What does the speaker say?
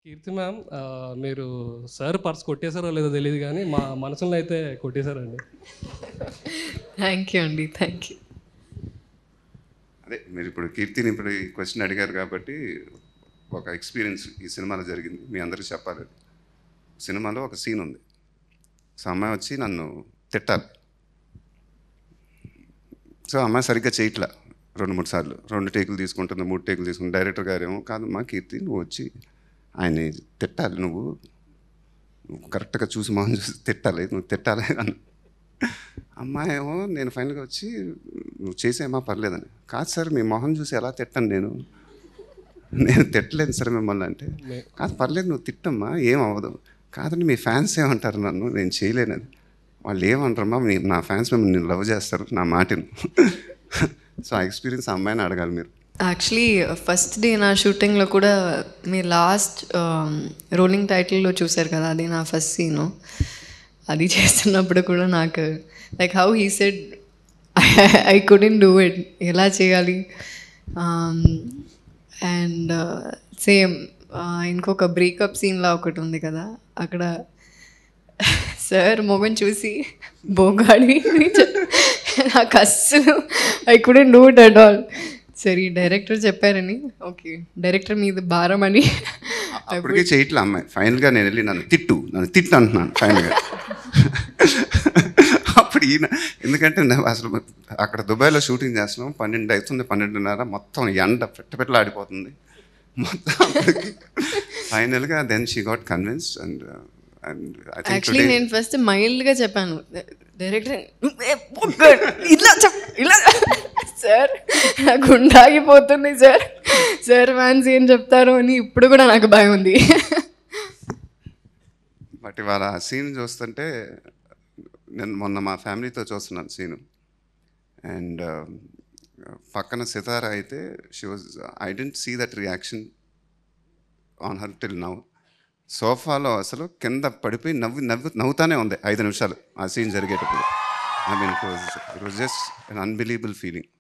కీర్తి ma'am ఆ, మీరు sir purse కొట్టేశారో లేదో తెలియదు కానీ మా మనసులో అయితే కొట్టేశారండి థ్యాంక్ యూ అండి థ్యాంక్ యూ అదే మీరు ఇప్పుడు కీర్తిని ఇప్పుడు ఈ క్వశ్చన్ అడిగారు కాబట్టి ఒక ఎక్స్పీరియన్స్ ఈ సినిమాలో జరిగింది మీ అందరికీ చెప్పాలి సినిమాలో ఒక సీన్ ఉంది సో అమ్మాయి వచ్చి నన్ను తిట్టాలి సో అమ్మాయి సరిగ్గా చేయట్లా రెండు మూడు సార్లు రెండు టేకులు తీసుకుంటుంది మూడు టేకులు తీసుకుంటుంది డైరెక్టర్ గారేమో కాదమ్మా కీర్తి నువ్వు వచ్చి ఆయన్ని తిట్టాలి నువ్వు నువ్వు కరెక్ట్గా చూసి మొహం చూసి తిట్టాలి నువ్వు తిట్టాలి అన్న అమ్మాయి ఏమో నేను ఫైనల్గా వచ్చి నువ్వు చేసేమా పర్లేదని కాదు సార్ మీ మొహం చూసి ఎలా తిట్టాను నేను నేను తిట్టలేను సార్ మిమ్మల్ని అంటే కాదు పర్లేదు నువ్వు తిట్టమ్మా ఏం అవ్వదు కాదండి మీ ఫ్యాన్స్ ఏమంటారు నన్ను నేను చేయలేనని వాళ్ళు ఏమంటారమ్మా మీ నా ఫ్యాన్స్ మిమ్మల్ని లవ్ చేస్తారు నా మాటను సో ఆ ఎక్స్పీరియన్స్ ఆ అమ్మాయిని అడగాలి మీరు యాక్చువల్లీ ఫస్ట్ డే నా షూటింగ్లో కూడా మీ లాస్ట్ రోలింగ్ టైటిల్లో చూశారు కదా అది నా ఫస్ట్ సీను అది చేస్తున్నప్పుడు కూడా నాకు like how he said I couldn't do it ఎలా చేయాలి అండ్ సేమ్ ఇంకొక బ్రేకప్ సీన్లా ఒకటి ఉంది కదా అక్కడ సార్ మొగన్ చూసి బోగాడి నాకు అస్సలు I couldn't do it at all సరే డైరెక్టర్ చెప్పారని ఓకే డైరెక్టర్ మీద భారం అని అప్పటికే చేయట్లే అమ్మాయి ఫైనల్గా నేను వెళ్ళి నన్ను తిట్టు నన్ను తిట్టు అంటున్నాను ఫైనల్గా అప్పుడు ఈయన ఎందుకంటే నేను అసలు అక్కడ దుబాయ్లో షూటింగ్ చేస్తున్నాం పన్నెండు అవుతుంది పన్నెండున్నర మొత్తం ఎండ పెట్ట పెట్టలు ఆడిపోతుంది మొత్తం అప్పటికి ఫైనల్గా then she got convince and and I think actually నేను ఫస్ట్ మైల్డ్గా చెప్పాను డైరెక్టర్ ఇలా చెప్ ఇలా సార్ నాకు ఉండాగిపోతుంది సార్ సార్ ఫ్యాన్స్ ఏం చెప్తారు అని ఇప్పుడు కూడా నాకు భయం ఉంది బట్ ఇవాళ ఆ సీన్ చూస్తుంటే నేను మొన్న మా ఫ్యామిలీతో చూస్తున్నాను సీను అండ్ పక్కన సితార అయితే she was I didn't see that reaction on her till now సోఫాలో అసలు కింద పడిపోయి నవ్వి నవ్వు నవ్వుతానే ఉంది ఐదు నిమిషాలు ఆ సీన్ జరిగేటప్పుడు I mean it was it was just un unbelievable feeling